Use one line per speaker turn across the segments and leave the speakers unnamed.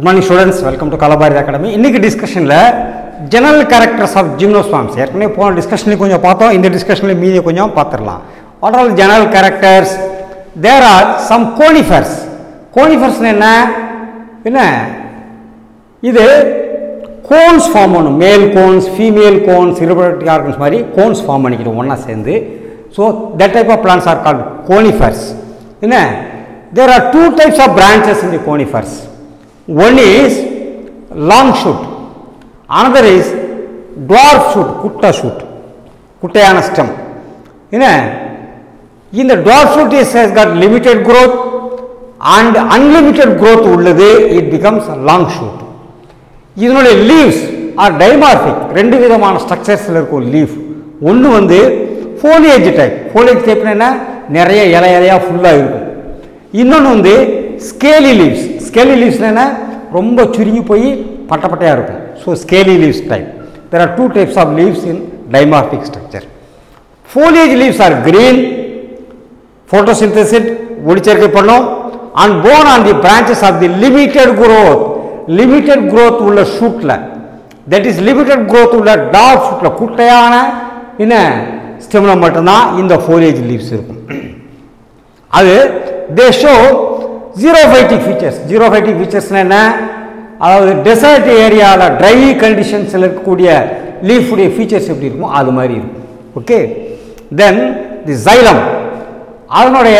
good morning students welcome to Kalabharathi academy இன்னைக்கு டிஸ்கஷனில் general characters of gymnosperms ஏற்கனவே போன டிஸ்கஷன்லேயும் கொஞ்சம் பார்த்தோம் இந்த டிஸ்கஷன்லேயும் மீதியை கொஞ்சம் பார்த்துடலாம் what are general characters there are some conifers conifers என்ன என்ன இது கோன்ஸ் ஃபார்ம் பண்ணும் மேல் கோன்ஸ் ஃபீமேல் கோன்ஸ் இருபத்தி ஆர்கன்ஸ் மாதிரி கோன்ஸ் ஃபார்ம் பண்ணிக்கிடும் ஒன்றா சேர்ந்து so that type of plants are called conifers என்ன there are two types of branches in the conifers one is long shoot another is dwarf shoot குட்டை shoot குட்டையான stem என்ன இந்த dwarf shoot is has got limited growth and unlimited growth உள்ளது it becomes a long shoot இதனுடைய leaves are dimorphic ரெண்டு விதமான ஸ்ட்ரக்சர்ஸில் இருக்கும் leaf ஒன்று வந்து ஃபோலியேஜ் டைப் ஃபோலியேஜ் டைப்னா என்ன நிறைய இலை இலையாக ஃபுல்லாக இருக்கும் இன்னொன்று வந்து ஸ்கேலி லீவ்ஸ் ஸ்கேலி லீவ்ஸ்னா என்ன ரொம்ப சுருங்கி போய் பட்டை பட்டையாக இருக்கும் so scaly leaves type there are two types of leaves in dimorphic structure foliage leaves are green photosynthesis ஒளிச்சேர்க்கை பண்ணும் and borne on the branches of the limited growth limited growth உள்ள ஷூட்டில் தட் இஸ் லிமிட்டெட் growth உள்ள dwarf ஷூட்டில் குட்டையான என்ன ஸ்டெமில் மட்டும்தான் இந்த ஃபோலியேஜ் லீவ்ஸ் இருக்கும் அது தே ஷோ ஜீரோஃபைட்டிக் ஃபீச்சர்ஸ் ஜீரோஃபைட்டிக் ஃபீச்சர்ஸ்னால் என்ன அதாவது டெசர்ட் ஏரியாவில் ட்ரை கண்டிஷன்ஸில் இருக்கக்கூடிய லீஃபுடைய ஃபீச்சர்ஸ் எப்படி இருக்கும் அது மாதிரி இருக்கும் ஓகே தென் தி ஜைலம் அதனுடைய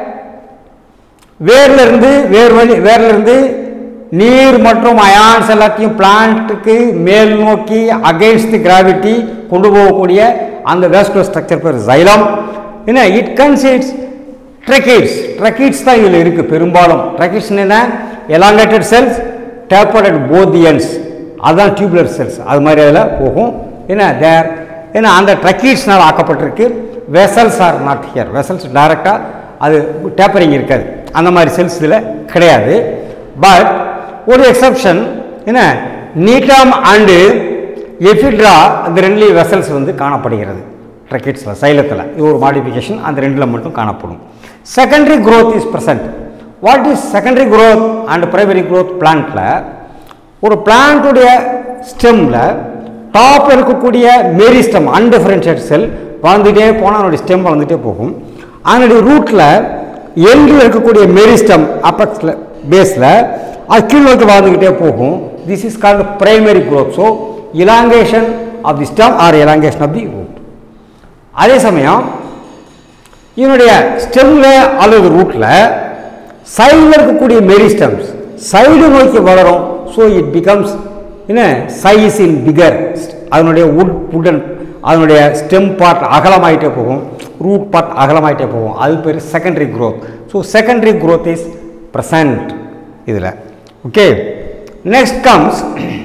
வேர்ல இருந்து வேர் வழி வேர்ல இருந்து நீர் மற்றும் அயான்ஸ் எல்லாத்தையும் பிளான்ட்டுக்கு மேல் நோக்கி அகெயின்ஸ்ட் தி கிராவிட்டி கொண்டு போகக்கூடிய அந்த வேஸ்குலர் ஸ்ட்ரக்சர் பேர் ஜைலம் என்ன இட் கன்சிட்ஸ் ட்ரெக்கிட்ஸ் ட்ரெக்கிட்ஸ் தான் இதில் இருக்குது பெரும்பாலும் ட்ரெக்கிட்ஸ் என்ன elongated cells tapered at both ends அதுதான் டியூப்லர் செல்ஸ் அது மாதிரி அதில் போகும் என்ன தேர் ஏன்னா அந்த ட்ரக்கீட்ஸ்னால் ஆக்கப்பட்டிருக்கு vessels are not here vessels டைரெக்டாக அது டேப்பரிங் இருக்காது அந்த மாதிரி செல்ஸ் இதில் கிடையாது பட் ஒரு எக்ஸப்ஷன் என்ன நீட்டாம் அண்டு எஃபிட்ரா அந்த ரெண்டுலேயும் வெசல்ஸ் வந்து காணப்படுகிறது ட்ரக்கெட்ஸில் சைலத்தில் இது ஒரு மாடிஃபிகேஷன் அந்த ரெண்டில் மட்டும் காணப்படும் secondary growth is present what is secondary growth and primary growth பிளான்ட்டில் ஒரு பிளான்ட்டுடைய ஸ்டெம்மில் டாப் இருக்கக்கூடிய மேரி ஸ்டெம் அன்டிஃபரன்ஷியேட் செல் வளர்ந்துட்டே போனால் அதனுடைய ஸ்டெம் வளர்ந்துட்டே போகும் அதனுடைய ரூட்டில் எண்டில் இருக்கக்கூடிய மேரி ஸ்டெம் அப்பக்ஸில் பேஸில் அது கீழ் நோக்கி வளர்ந்துக்கிட்டே போகும் this is called primary growth so elongation of the stem or elongation of the root அதே சமயம் இதனுடைய ஸ்டெம்மில் அல்லது ரூட்டில் சைடில் இருக்கக்கூடிய மெரி ஸ்டெம்ஸ் சைடு நோக்கி வளரும் ஸோ இட் பிகம்ஸ் என்ன சைஸ் இன் பிகர் அதனுடைய உட் உடன் அதனுடைய ஸ்டெம் பார்ட் அகலமாயிட்டே போகும் ரூட் பார்ட் அகலமாயிட்டே போகும் அது பேர் secondary growth so secondary growth is present இதில் okay next comes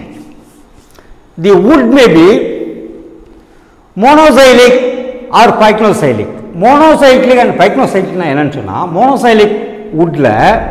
the wood may be monoxylic or pycnoxylic monocyclic and பைக்னோசைக்ளிக்னா என்னன்னு சொன்னால் மோனோசைலிக் வுட்டில்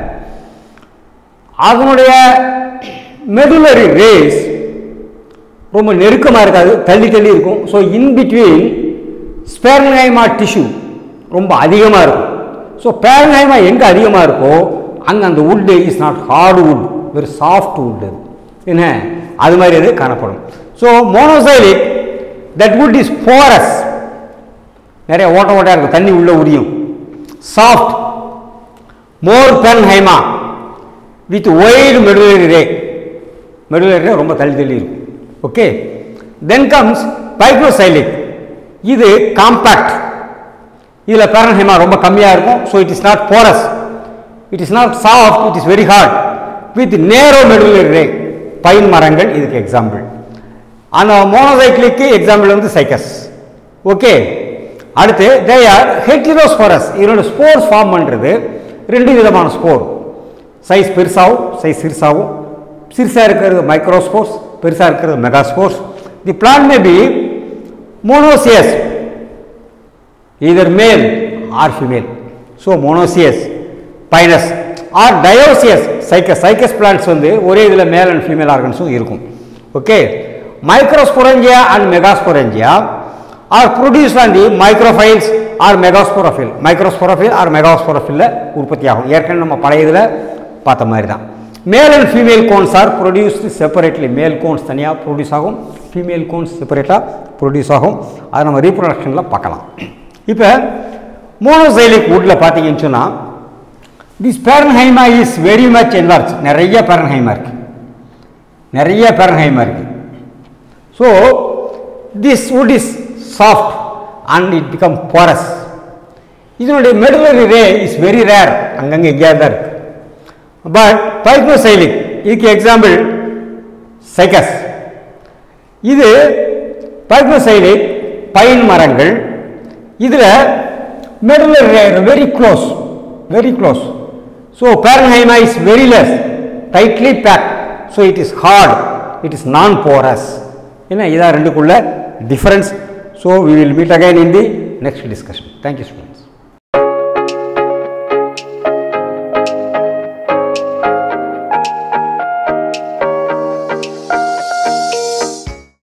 அதனுடைய மெடுலரி ரேஸ் ரொம்ப நெருக்கமாக இருக்காது தள்ளி தள்ளி இருக்கும் ஸோ இன் பிட்வீன் ஸ்பேரன்ஹைமா டிஷ்யூ ரொம்ப அதிகமாக இருக்கும் ஸோ பேரன்ஹைமா எங்கே அதிகமாக இருக்கோ அங்கே அந்த wood is not hard wood very soft wood என்ன அது மாதிரி அது காணப்படும் so monoxylic that wood is porous நிறைய ஓட்ட ஓட்டையாக இருக்கும் தண்ணி உள்ள உரியும் சாஃப்ட் மோர் பென் ஹைமா with wide medullary ray medullary ray ரொம்ப தள்ளி தள்ளி இருக்கும் ஓகே தென் கம்ஸ் பைக்ரோசைலிக் இது காம்பேக்ட் இதில் பேரன்ஹைமா ரொம்ப கம்மியாக இருக்கும் so it is not porous it is not soft it is very hard with narrow medullary ray pine மரங்கள் இதுக்கு எக்ஸாம்பிள் அந்த மோனோசைக்ளிக்கு எக்ஸாம்பிள் வந்து சைக்கஸ் ஓகே அடுத்து தே ஆர் ஹெட்டிரோஸ்போரஸ் இதனோட ஸ்போர்ஸ் ஃபார்ம் பண்ணுறது ரெண்டு விதமான ஸ்போர் சைஸ் பெருசாகவும் சைஸ் சிறுசாகவும் சிறுசாக இருக்கிறது மைக்ரோஸ்போர்ஸ் பெருசாக இருக்கிறது megaspores the plant may be monoecious either male or female so monoecious Pinus or dioecious Cycas Cycas plants வந்து ஒரே இதில் மேல் அண்ட் ஃபீமேல் ஆர்கன்ஸும் இருக்கும் okay microsporangia and megasporangia are produce on the microphylls or megasporophyll microsporophyll or மெகாஸ்போரோஃபில்ல உற்பத்தி ஆகும் ஏற்கனவே நம்ம பழைய இதில் பார்த்த மாதிரி தான் male and female cones are produced separately male cones தனியாக ப்ரொடியூஸ் ஆகும் ஃபீமேல் கோன்ஸ் செப்பரேட்டாக ப்ரொடியூஸ் ஆகும் அதை நம்ம ரீப்ரொடக்ஷனில் பார்க்கலாம் இப்போ மோனோசைலிக் வுட்டில் பார்த்தீங்கன்னு சொன்னால் this parenchyma is very much enlarge நிறைய பேரன்ஹைமா இருக்குது நிறைய பேரன்ஹைமா இருக்குது so this wood is soft and it become porous இதனுடைய medullary ray is very rare அங்கங்கே எங்கேயா தான் இருக்கு பட் பைக்னோசைலிக் இதுக்கு எக்ஸாம்பிள் சைக்கஸ் இது பைக்னோசைலிக் பைன் மரங்கள் இதில் medullary ray very close very close so parenchyma is very less tightly pack so it is hard it is non porous என்ன இதான் ரெண்டுக்குள்ள difference so we will meet again in the next discussion thank you students